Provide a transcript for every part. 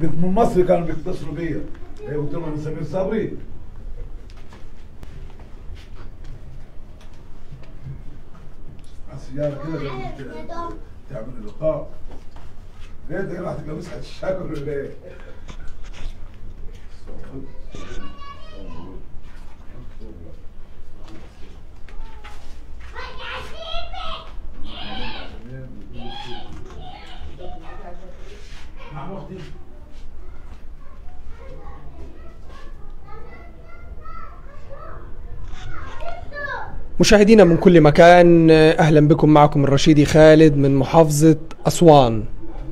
من مصر كانوا بيتصلوا بيا إيه، قلت لهم انا سمير صبري السيارة كده قبل ت- تعمل لقاء ليه انت راح تلبسها الشكل ولا ايه؟ نعم اختي مشاهدينا من كل مكان اهلا بكم معكم الرشيدي خالد من محافظة اسوان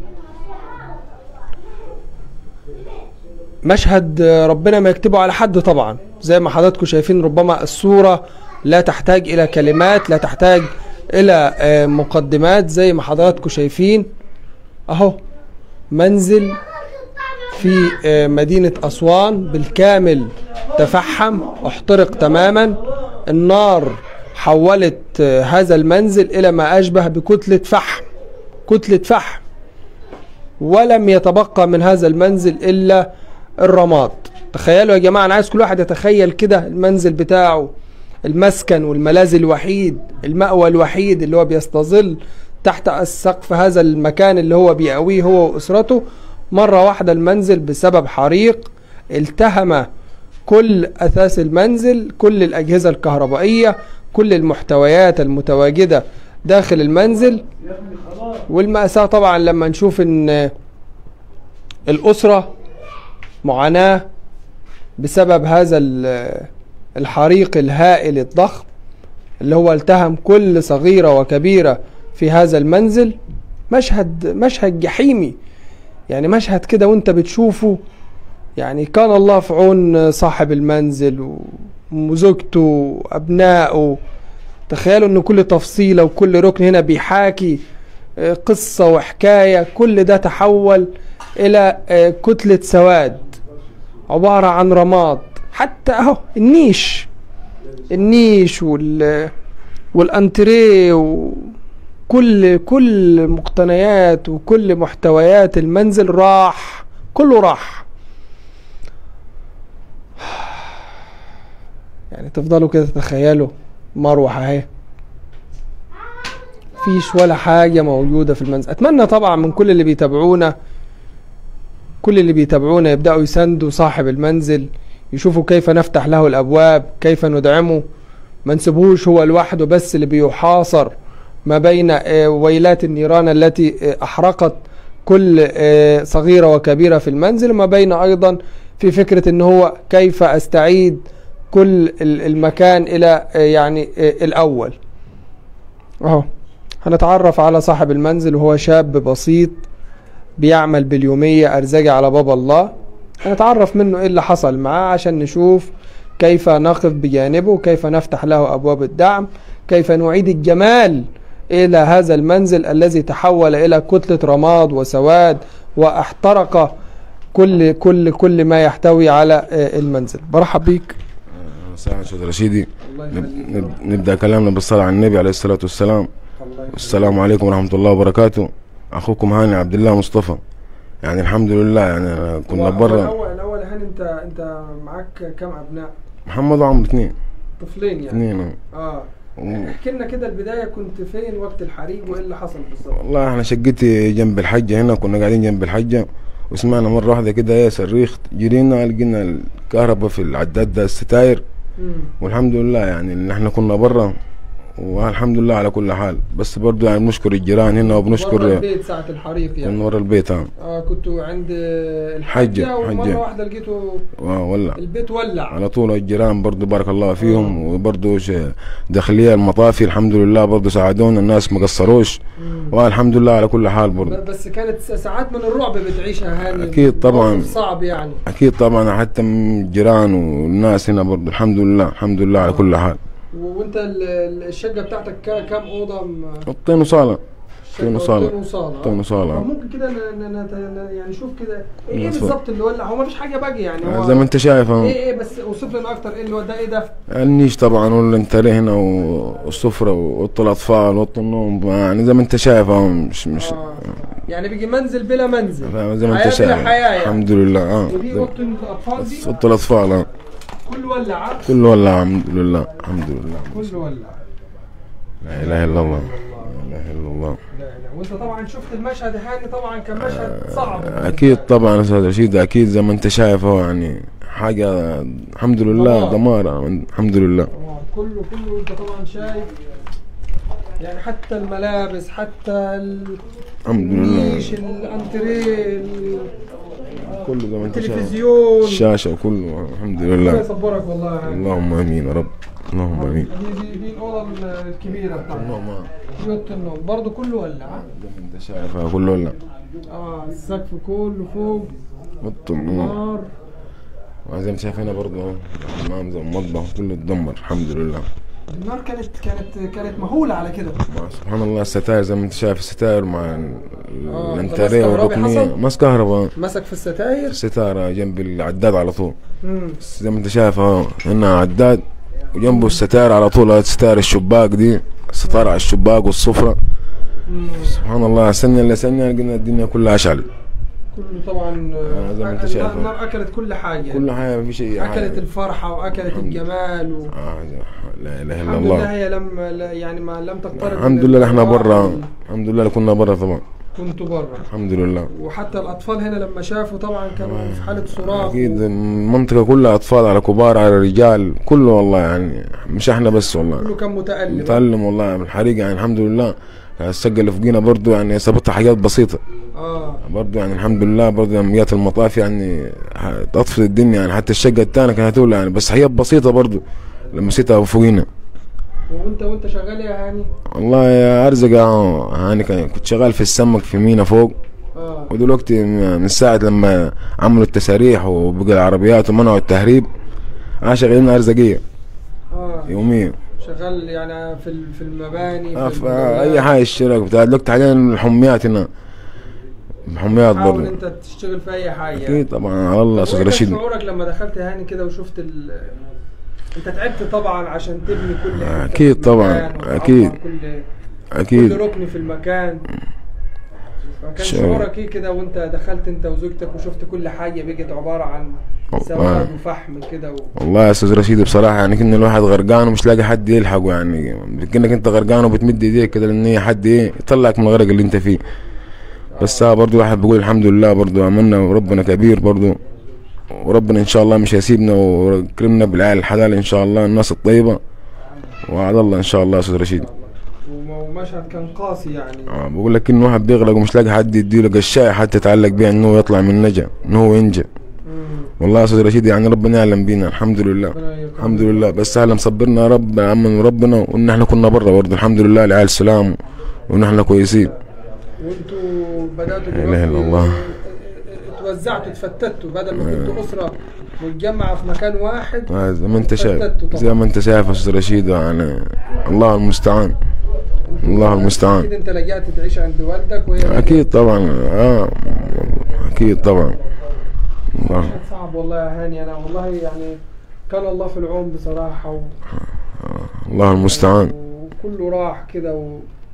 مشهد ربنا ما يكتبه على حد طبعا زي ما حضراتكم شايفين ربما الصورة لا تحتاج الى كلمات لا تحتاج الى آه، مقدمات زي ما حضراتكم شايفين اهو منزل في آه، مدينة أسوان بالكامل تفحم احترق تماما النار حولت آه، هذا المنزل إلى ما أشبه بكتلة فحم كتلة فحم ولم يتبقى من هذا المنزل إلا الرماد تخيلوا يا جماعة أنا عايز كل واحد يتخيل كده المنزل بتاعه المسكن والملاذ الوحيد المأوى الوحيد اللي هو بيستظل تحت السقف هذا المكان اللي هو بيأويه هو وأسرته مرة واحدة المنزل بسبب حريق التهم كل أثاث المنزل كل الأجهزة الكهربائية كل المحتويات المتواجدة داخل المنزل والمأساة طبعا لما نشوف ان الأسرة معاناة بسبب هذا ال- الحريق الهائل الضخم اللي هو التهم كل صغيرة وكبيرة في هذا المنزل مشهد مشهد جحيمي يعني مشهد كده وانت بتشوفه يعني كان الله في عون صاحب المنزل و- وزوجته وابنائه تخيلوا ان كل تفصيلة وكل ركن هنا بيحاكي آه، قصة وحكاية كل ده تحول الى آه، كتلة سواد عبارة عن رماد حتى اهو النيش النيش وال والانتريه وكل كل مقتنيات وكل محتويات المنزل راح كله راح يعني تفضلوا كده تتخيلوا مروحة اهي مفيش ولا حاجة موجودة في المنزل أتمنى طبعا من كل اللي بيتابعونا كل اللي بيتابعونا يبدأوا يساندوا صاحب المنزل يشوفوا كيف نفتح له الأبواب كيف ندعمه ما نسيبهوش هو لوحده بس اللي بيحاصر ما بين آه، ويلات النيران التي آه، أحرقت كل آه، صغيرة وكبيرة في المنزل وما بين أيضا في فكرة ان هو كيف استعيد كل ال- المكان الى آه، يعني آه، الاول اهو هنتعرف على صاحب المنزل وهو شاب بسيط بيعمل باليومية أرزاقي على باب الله هنتعرف منه إيه اللي حصل معاه عشان نشوف كيف نقف بجانبه كيف نفتح له أبواب الدعم كيف نعيد الجمال إلى هذا المنزل الذي تحول إلى كتلة رماد وسواد واحترق كل كل كل ما يحتوي على آه، المنزل برحب بيك ساعة شهد رشيدي الله نب- نب- نبدأ كلامنا بالصلاة على النبي عليه الصلاة والسلام الله السلام عليكم ورحمة الله وبركاته أخوكم هاني عبد الله مصطفى يعني الحمد لله يعني أنا كنا برا الأول الأول هاني أنت أنت معاك كم أبناء؟ محمد وعمر اثنين طفلين يعني اثنين اه و- احكي لنا كده البدايه كنت فين وقت الحريق وايه اللي حصل بالظبط والله احنا شقتي جنب الحجة هنا كنا قاعدين جنب الحجة وسمعنا مرة واحدة كده ايه صريخ جرينا لقينا الكهرباء في العداد ده الستاير مم. والحمد لله يعني ان احنا كنا برا والحمد لله على كل حال بس برضو يعني بنشكر الجيران هنا بره وبنشكر البيت ساعه الحريق كنا يعني ورا البيت ها اه كنتوا عند حجة، الحجه ومره حجة. واحده لقيتوا ولا البيت ولع على طول الجيران برضو بارك الله فيهم وبرضو ش- داخلية المطافي الحمد لله برضو ساعدونا الناس ما قصروش مم. والحمد لله على كل حال برضو ب- بس كانت س- ساعات من الرعب بتعيشها هاني أكيد طبعاً. موقف صعب يعني اكيد طبعا حتى من الجيران والناس هنا برضو الحمد لله الحمد لله على كل حال و- وانت ال- ال- الشقه بتاعتك كا- كام اوضه م- الطين وصالة شقة طين وصالة. طين وصاله طين وصالة. طب ممكن كده ن- ن- نت- ن- يعني نشوف كده ايه إيه نصف. بالظبط اللي ولع هو مفيش حاجه باقي يعني هو زي ما انت شايف اهو ايه ايه بس اوصف لنا اكتر ايه اللي هو ده ايه ده النيش طبعا والانتريه هنا والسفرة واوضه الاطفال واوضه النوم يعني زي ما انت شايف اهو مش مش آه. يعني بيجي منزل بلا منزل فاهم زي ما انت حياة بلا شايف حياه يعني الحمد لله اه ودي اوضه الاطفال دي صوت الاطفال اه كله ولع كله والله الحمد لله الحمد لله كله ولع لا اله الا الله لا اله الا الله لا لا وانت طبعا شفت المشهد هاني طبعا كان مشهد صعب اكيد طبعا استاذ رشيد اكيد زي ما انت شايف هو يعني حاجه الحمد لله دمار. دمار الحمد لله طبعاً كله كله انت طبعا شايف يعني حتى الملابس حتى ال- الحمد لله النيش الانتريه ال- كله زي ما انت شايف التلفزيون الشاشه كله الحمد الله لله يصبرك والله يا هاني. اللهم امين يا رب اللهم امين دي دي, دي الاوضه الكبيره بتاعتك اللهم دي اوضه النوم برضه كله ولع زي ما انت شايف كله ولا اه السقف كله فوق مط النور نار زي ما انت شايف هنا برضه اهو الحمام زي المطبخ كله اتدمر الحمد لله النار كانت كانت كانت مهوله على كده مع سبحان الله الستاير زي ما انت شايف الستاير مع ال- آه، الانتريه ده ماس كهربي والركنيه حصل؟ ماس كهرباء مسك في الستاير الستارة جنب العداد على طول مم. زي ما انت شايف اهو هنا عداد وجنبه الستائر على طول هاد ستائر الشباك دي الستارة على الشباك والسفرة مم. سبحان الله سنة إلا سنة لقينا الدنيا كلها أشعل كله طبعا آه، زي ما انت النار- شايف. النار اكلت كل حاجه كل حاجة ما في شيء اكلت الفرحه واكلت الجمال و... آه لا إله إلا الحمد لله الله هي لم لا- يعني ما لم تقترب الحمد من لله احنا الفرح برا الحمد لله كنا برا طبعا كنت برا الحمد لله وحتى الاطفال هنا لما شافوا طبعا كانوا في حاله صراخ أكيد المنطقة كلها أطفال على كبار على رجال كله والله يعني مش احنا بس والله كله كان متالم متعلم والله من الحريق يعني الحمد لله السقة اللي فوقينا برضو يعني سبتها حاجات بسيطة اه برضو يعني الحمد لله برضو لما جات المطاف يعني ح- اطفت الدنيا يعني حتى الشقة الثانية كانت تولع يعني بس حاجات بسيطة برضو لما سيتها فوقينا وانت وانت شغال يا هاني والله يا أرزق أهو، يعني كان- كنت شغال في السمك في مينا فوق اه ودلوقتي م- من ساعة لما عملوا التساريح وبقى العربيات ومنعوا التهريب أنا شغالين أرزقية اه يوميا شغال يعني في ال- في المباني آه، في ف- المولات. أي حاجة اشتراك بتاع دلوقتي حاليا الحميات هنا حميات حاول برضو انت تشتغل في اي حاجه أكيد طبعا على الله أستاذ وإيه كان رشيد شعورك لما دخلت يا هاني كده وشفت ال انت تعبت طبعا عشان تبني كل حتة أكيد في طبعاً، المكان وتعمر أكيد. كل أكيد كل ركن في المكان فكان شعور. شعورك ايه كده وانت دخلت انت وزوجتك وشفت كل حاجه بقت عباره عن والله. سواد وفحم كده و... والله يا استاذ رشيد بصراحه يعني كنا الواحد غرقان ومش لاقي حد يلحقه يعني كانك انت غرقان وبتمد ايديك كده لان هي حد ايه يطلعك من الغرق اللي انت فيه بس ها برضو الواحد بيقول الحمد لله برضو عملنا وربنا كبير برضو وربنا ان شاء الله مش هيسيبنا ويكرمنا بالعيال الحلال ان شاء الله الناس الطيبه وعد الله ان شاء الله يا استاذ رشيد وم- ومشهد كان قاسي يعني آه بقول لك انه واحد بيغرق ومش لاقي حد يديله قشايه حتى يتعلق بيه انه يطلع من النجا انه هو ينجى مم. والله يا استاذ رشيد يعني ربنا يعلم بينا الحمد لله ربنا يكرمك. الحمد لله بس اهلا مصبرنا يا رب امن ربنا وان احنا كنا برا برضه الحمد لله العيال سلام وان احنا كويسين وانتوا بداتوا لا إله إلا دلوقتي الله. اتوزعتوا اتفتتوا بدل ما كنتوا اسره متجمعه في مكان واحد آه زي ما انت شايف اتفتتوا طبعاً. زي ما انت شايف يا استاذ رشيد يعني الله المستعان الله المستعان اكيد انت لجأت تعيش عند والدك وهي اكيد طبعا اه اكيد طبعا الله مشهد صعب والله يا هاني انا والله يعني كان الله في العون بصراحه و... الله المستعان وكله راح كده و...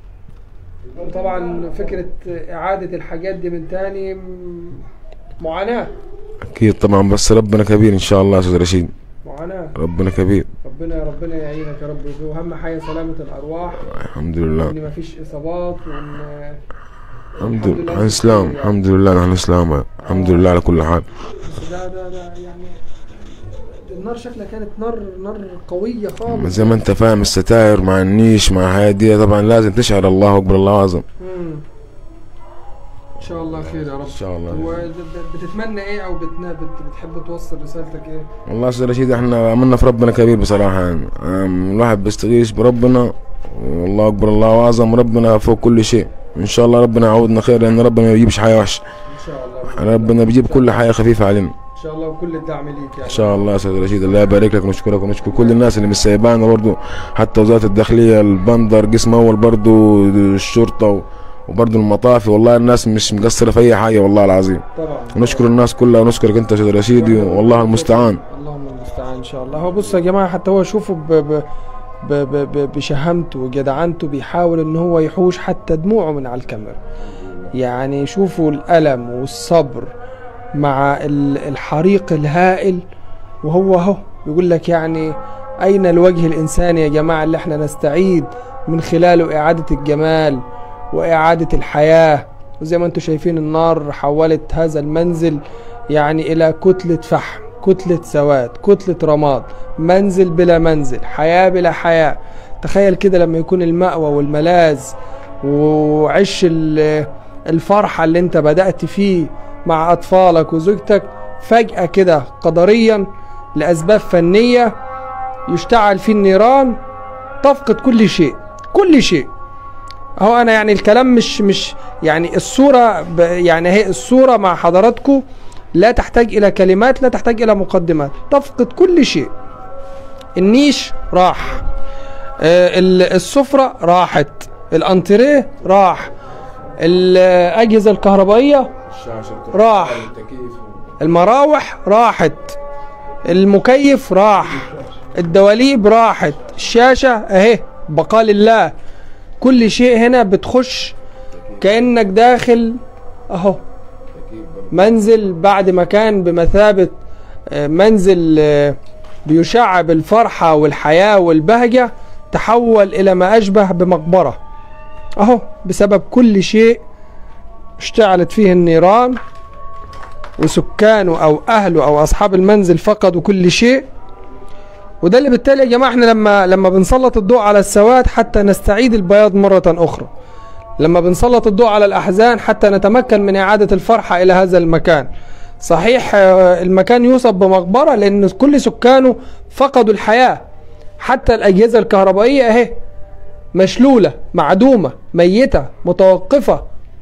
وطبعا فكرة إعادة الحاجات دي من تاني م- معاناة اكيد طبعا بس ربنا كبير ان شاء الله يا استاذ رشيد معاناة ربنا كبير ربنا ربنا يعينك يا رب وأهم حاجة سلامة الأرواح الحمد لله وإن مفيش إصابات وإن الحمد لله نحن اسلام الحمد لله نحن اسلام الحمد لله على كل حال بس ده ده ده يعني النار شكلها كانت نار نار قوية خالص زي ما انت فاهم الستاير مع النيش مع الحياة دي طبعا لازم تشعر الله اكبر الله اعظم مم. إن شاء الله خير يا رب ان شاء الله وبتتمنى إيه أو بتنا بت- بتحب توصل رسالتك إيه؟ والله استاذ رشيد احنا عملنا في ربنا كبير بصراحة يعني ام، الواحد بيستغيث بربنا والله اكبر الله اعظم ربنا فوق كل شيء ان شاء الله ربنا يعوضنا خير لان ربنا ما بيجيبش حياة وحشة إن شاء الله ربنا بيجيب كل حياة خفيفة علينا ان شاء الله وكل الدعم ليك يعني ان شاء الله يا استاذ رشيد الله يبارك لك ونشكرك ونشكر كل الناس اللي مش سايبانا برضو حتى وزاره الداخليه البندر قسم اول برضو الشرطه و- وبرضو المطافي والله الناس مش مقصره في اي حاجه والله العظيم طبعا ونشكر الناس كلها ونشكرك انت يا استاذ رشيد والله المستعان اللهم المستعان ان شاء الله هو بص يا جماعه حتى هو شوفوا ب ب ب ب ب بشهامته وجدعنته بيحاول ان هو يحوش حتى دموعه من على الكاميرا يعني شوفوا الألم والصبر مع ال- الحريق الهائل وهو اهو بيقول لك يعني أين الوجه الإنساني يا جماعة اللي احنا نستعيد من خلاله إعادة الجمال وإعادة الحياة وزي ما انتم شايفين النار حولت هذا المنزل يعني إلى كتلة فحم كتلة سواد كتلة رماد منزل بلا منزل حياة بلا حياة تخيل كده لما يكون المأوى والملاذ وعش ال- الفرحة اللي انت بدأت فيه مع أطفالك وزوجتك فجأة كده قدريا لأسباب فنية يشتعل فيه النيران تفقد كل شيء كل شيء اهو انا يعني الكلام مش مش يعني الصورة ب يعني هي الصورة مع حضراتكم لا تحتاج الى كلمات لا تحتاج الى مقدمات تفقد كل شيء النيش راح آه، ال- السفرة راحت الانتريه راح الاجهزة الكهربائية راح المراوح راحت المكيف راح الدواليب راحت الشاشة اهي بقاء لله كل شيء هنا بتخش كأنك داخل اهو منزل بعد ما كان بمثابة آه، منزل آه، بيشع بالفرحة والحياة والبهجة تحول إلى ما أشبه بمقبرة أهو بسبب كل شيء اشتعلت فيه النيران وسكانه أو أهله أو أصحاب المنزل فقدوا كل شيء وده اللي بالتالي يا جماعة احنا لما لما بنسلط الضوء على السواد حتى نستعيد البياض مرة أخرى لما بنسلط الضوء على الأحزان حتى نتمكن من إعادة الفرحة إلى هذا المكان صحيح آه، المكان يوصف بمقبرة لأن كل سكانه فقدوا الحياة حتى الأجهزة الكهربائية أهي مشلولة معدومة ميتة متوقفة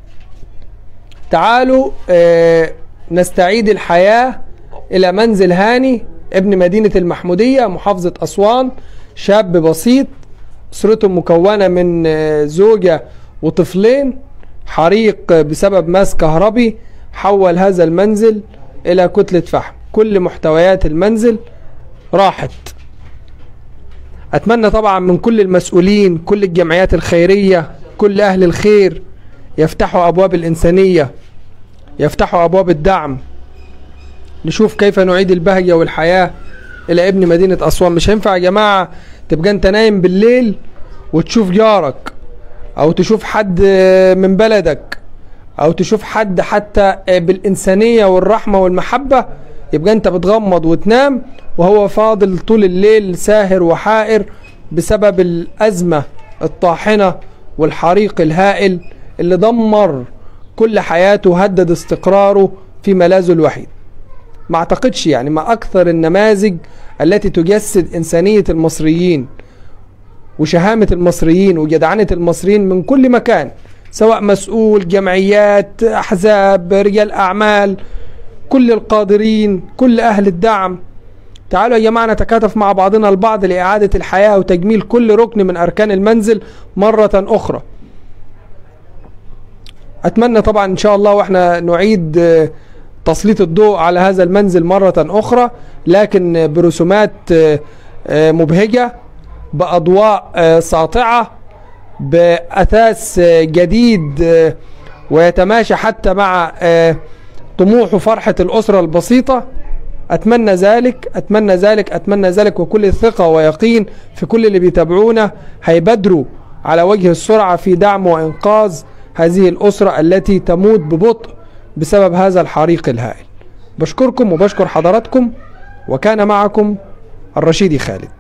تعالوا آه، نستعيد الحياة إلى منزل هاني ابن مدينة المحمودية محافظة أسوان شاب بسيط أسرته مكونة من آه، زوجة وطفلين حريق آه، بسبب ماس كهربي حول هذا المنزل إلى كتلة فحم كل محتويات المنزل راحت أتمنى طبعا من كل المسؤولين كل الجمعيات الخيرية كل أهل الخير يفتحوا أبواب الإنسانية يفتحوا أبواب الدعم نشوف كيف نعيد البهجة والحياة إلى ابن مدينة أسوان مش هينفع يا جماعة تبقى أنت نايم بالليل وتشوف جارك أو تشوف حد من بلدك أو تشوف حد حتى بالإنسانية والرحمة والمحبة يبقى أنت بتغمض وتنام وهو فاضل طول الليل ساهر وحائر بسبب الأزمة الطاحنة والحريق الهائل اللي دمر كل حياته وهدد استقراره في ملاذه الوحيد ما اعتقدش يعني ما اكثر النماذج التي تجسد انسانيه المصريين وشهامه المصريين وجدعنه المصريين من كل مكان سواء مسؤول جمعيات احزاب رجال اعمال كل القادرين كل اهل الدعم تعالوا يا جماعه نتكاتف مع بعضنا البعض لاعاده الحياه وتجميل كل ركن من اركان المنزل مره اخرى اتمنى طبعا ان شاء الله واحنا نعيد آه، تسليط الضوء على هذا المنزل مرة أخرى لكن برسومات آه، آه، مبهجة بأضواء آه، ساطعة بأثاث آه، جديد آه، ويتماشى حتى مع آه، طموح وفرحة الأسرة البسيطة أتمنى ذلك أتمنى ذلك أتمنى ذلك وكل ثقة ويقين في كل اللي بيتابعونا هيبادروا على وجه السرعة في دعم وإنقاذ هذه الأسرة التي تموت ببطء بسبب هذا الحريق الهائل بشكركم وبشكر حضراتكم وكان معكم الرشيدي خالد